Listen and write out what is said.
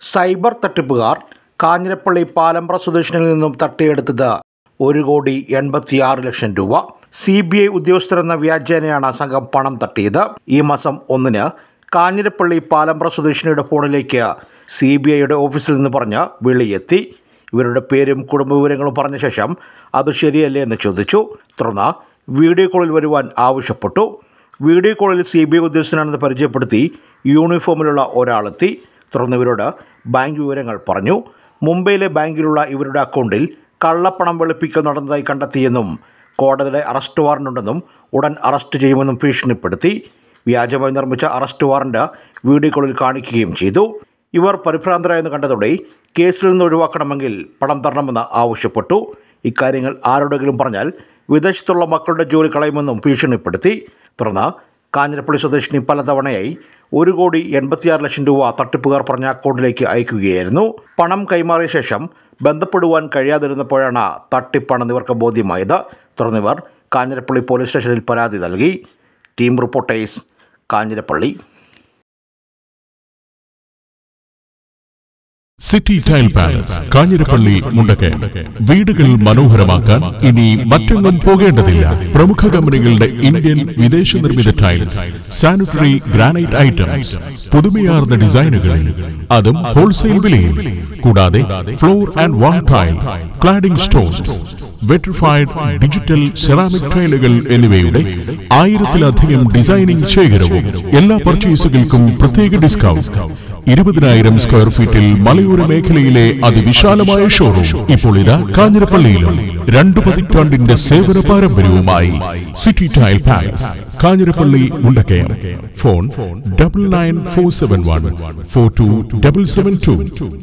cyber തട്ടിപ്പുകാർ കാഞ്ഞിരപ്പള്ളി പാലമ്പ്ര സ്വദേശിനിൽ നിന്നും തട്ടിയെടുത്തത് ഒരു കോടി എൺപത്തിയാറ് ലക്ഷം രൂപ സി ബി ഐ ഉദ്യോഗസ്ഥരെന്ന വ്യാജേനയാണ് സംഘം പണം തട്ടിയത് ഈ മാസം ഒന്നിന് കാഞ്ഞിരപ്പള്ളി പാലമ്പ്ര സ്വദേശിനിയുടെ ഫോണിലേക്ക് സി ബി ഐയുടെ ഓഫീസിൽ നിന്ന് പറഞ്ഞ് വിളിയെത്തി ഇവരുടെ പേരും കുടുംബ വിവരങ്ങളും പറഞ്ഞ ശേഷം അത് ശരിയല്ലേ എന്ന് ചോദിച്ചു തുടർന്ന് വീഡിയോ കോളിൽ വരുവാൻ ആവശ്യപ്പെട്ടു വീഡിയോ കോളിൽ സി ബി ഐ ഉദ്യോഗസ്ഥനാണെന്ന് പരിചയപ്പെടുത്തി യൂണിഫോമിലുള്ള ഒരാളെത്തി തുടർന്ന് ഇവരോട് ബാങ്ക് വിവരങ്ങൾ പറഞ്ഞു മുംബൈയിലെ ബാങ്കിലുള്ള ഇവരുടെ അക്കൗണ്ടിൽ കള്ളപ്പണം വെളുപ്പിക്കൽ നടന്നതായി കണ്ടെത്തിയെന്നും കോടതിയുടെ അറസ്റ്റ് വാറണ്ട് ഉണ്ടെന്നും ഉടൻ അറസ്റ്റ് ചെയ്യുമെന്നും ഭീഷണിപ്പെടുത്തി വ്യാജമായി നിർമ്മിച്ച അറസ്റ്റ് വാറണ്ട് വീഡിയോ കോളിൽ കാണിക്കുകയും ചെയ്തു ഇവർ പരിഭ്രാന്തരായെന്ന് കണ്ടതോടെ കേസിൽ നിന്ന് ഒഴിവാക്കണമെങ്കിൽ പണം തരണമെന്ന് ആവശ്യപ്പെട്ടു ഇക്കാര്യങ്ങൾ ആരോടെങ്കിലും പറഞ്ഞാൽ വിദേശത്തുള്ള മക്കളുടെ ജോലി കളയുമെന്നും ഭീഷണിപ്പെടുത്തി തുടർന്ന് കാഞ്ഞിരപ്പള്ളി സ്വദേശിനി പലതവണയായി ഒരു കോടി എൺപത്തിയാറ് ലക്ഷം രൂപ തട്ടിപ്പുകാർ പറഞ്ഞ അക്കൗണ്ടിലേക്ക് അയക്കുകയായിരുന്നു പണം കൈമാറിയ ശേഷം ബന്ധപ്പെടുവാൻ കഴിയാതിരുന്നപ്പോഴാണ് തട്ടിപ്പാണെന്ന് ഇവർക്ക് ബോധ്യമായത് തുടർന്ന് ഇവർ കാഞ്ഞിരപ്പള്ളി പോലീസ് സ്റ്റേഷനിൽ പരാതി നൽകി team reporters Kanjirappally city tile palace Kanjirappally Mundakayam വീടുകൾ മനോഹരമാക്കാൻ ഇനി മറ്റെങ്ങും പോകേണ്ടതില്ല പ്രമുഖ കമ്പനികളുടെ ഇന്ത്യൻ വിദേശ നിർമ്മിത ടൈൽസ് സാനിറ്ററി ഗ്രാനൈറ്റ് ഐറ്റംസ് പുതുമയാർന്ന ഡിസൈനുകളിൽ അതും ഹോൾസെയിൽ വിലയിൽ കൂടാതെ floor and wall tile cladding stones vitrified digital ceramic ടൈലുകൾ എന്നിവയുടെ ആയിരത്തിലധികം ഡിസൈനിങ് ശേഖരവും എല്ലാ പർച്ചേസുകൾക്കും പ്രത്യേക ഡിസ്കൗണ്ട് ഇരുപതിനായിരം സ്ക്വയർ ഫീറ്റിൽ മലയോര മേഖലയിലെ അതിവിശാലമായ ഷോറൂം ഇപ്പോൾ ഇതാ കാഞ്ഞിരപ്പള്ളിയിലും രണ്ടു പതിറ്റാണ്ടിന്റെ സേവന പാരമ്പര്യവുമായി city tile palace Kanjirappally Mundakayam phone double nine four seven one four two double seven to